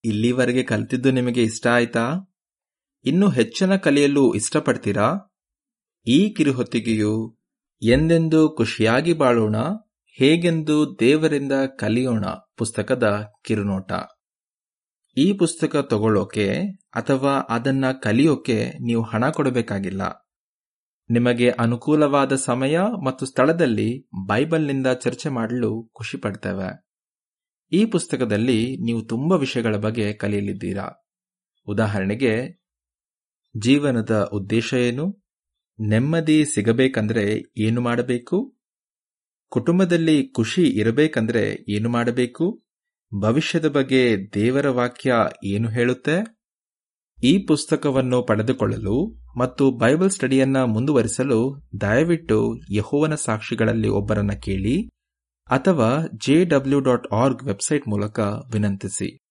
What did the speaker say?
ಇಲ್ಲಿವರೆಗೆ ಕಲಿತಿದ್ದು ನಿಮಗೆ ಇಷ್ಟ ಆಯ್ತಾ ಇನ್ನು ಹೆಚ್ಚಿನ ಕಲಿಯಲು ಇಷ್ಟಪಡ್ತೀರಾ ಈ ಕಿರುಹೊತ್ತಿಗೆಯು ಎಂದೆಂದು ಖುಷಿಯಾಗಿ ಬಾಳೋಣ ಹೇಗೆಂದು ದೇವರಿಂದ ಕಲಿಯೋಣ ಪುಸ್ತಕದ ಕಿರುನೋಟ ಈ ಪುಸ್ತಕ ತಗೊಳ್ಳೋಕೆ ಅಥವಾ ಅದನ್ನ ಕಲಿಯೋಕೆ ನೀವು ಹಣ ಕೊಡಬೇಕಾಗಿಲ್ಲ ನಿಮಗೆ ಅನುಕೂಲವಾದ ಸಮಯ ಮತ್ತು ಸ್ಥಳದಲ್ಲಿ ಬೈಬಲ್ನಿಂದ ಚರ್ಚೆ ಮಾಡಲು ಖುಷಿ ಪಡ್ತೇವೆ ಈ ಪುಸ್ತಕದಲ್ಲಿ ನೀವು ತುಂಬಾ ವಿಷಯಗಳ ಬಗ್ಗೆ ಕಲಿಯಲಿದ್ದೀರಾ ಉದಾಹರಣೆಗೆ ಜೀವನದ ಉದ್ದೇಶ ಏನು ನೆಮ್ಮದಿ ಸಿಗಬೇಕಂದ್ರೆ ಏನು ಮಾಡಬೇಕು ಕುಟುಂಬದಲ್ಲಿ ಖುಷಿ ಇರಬೇಕಂದ್ರೆ ಏನು ಮಾಡಬೇಕು ಭವಿಷ್ಯದ ಬಗ್ಗೆ ದೇವರ ವಾಕ್ಯ ಏನು ಹೇಳುತ್ತೆ ಈ ಪುಸ್ತಕವನ್ನು ಪಡೆದುಕೊಳ್ಳಲು ಮತ್ತು ಬೈಬಲ್ ಸ್ಟಡಿಯನ್ನ ಮುಂದುವರಿಸಲು ದಯವಿಟ್ಟು ಯಹೋವನ ಸಾಕ್ಷಿಗಳಲ್ಲಿ ಒಬ್ಬರನ್ನ ಕೇಳಿ ಅಥವಾ J W dot org website ಮೂಲಕ ವಿನಂತಿಸಿ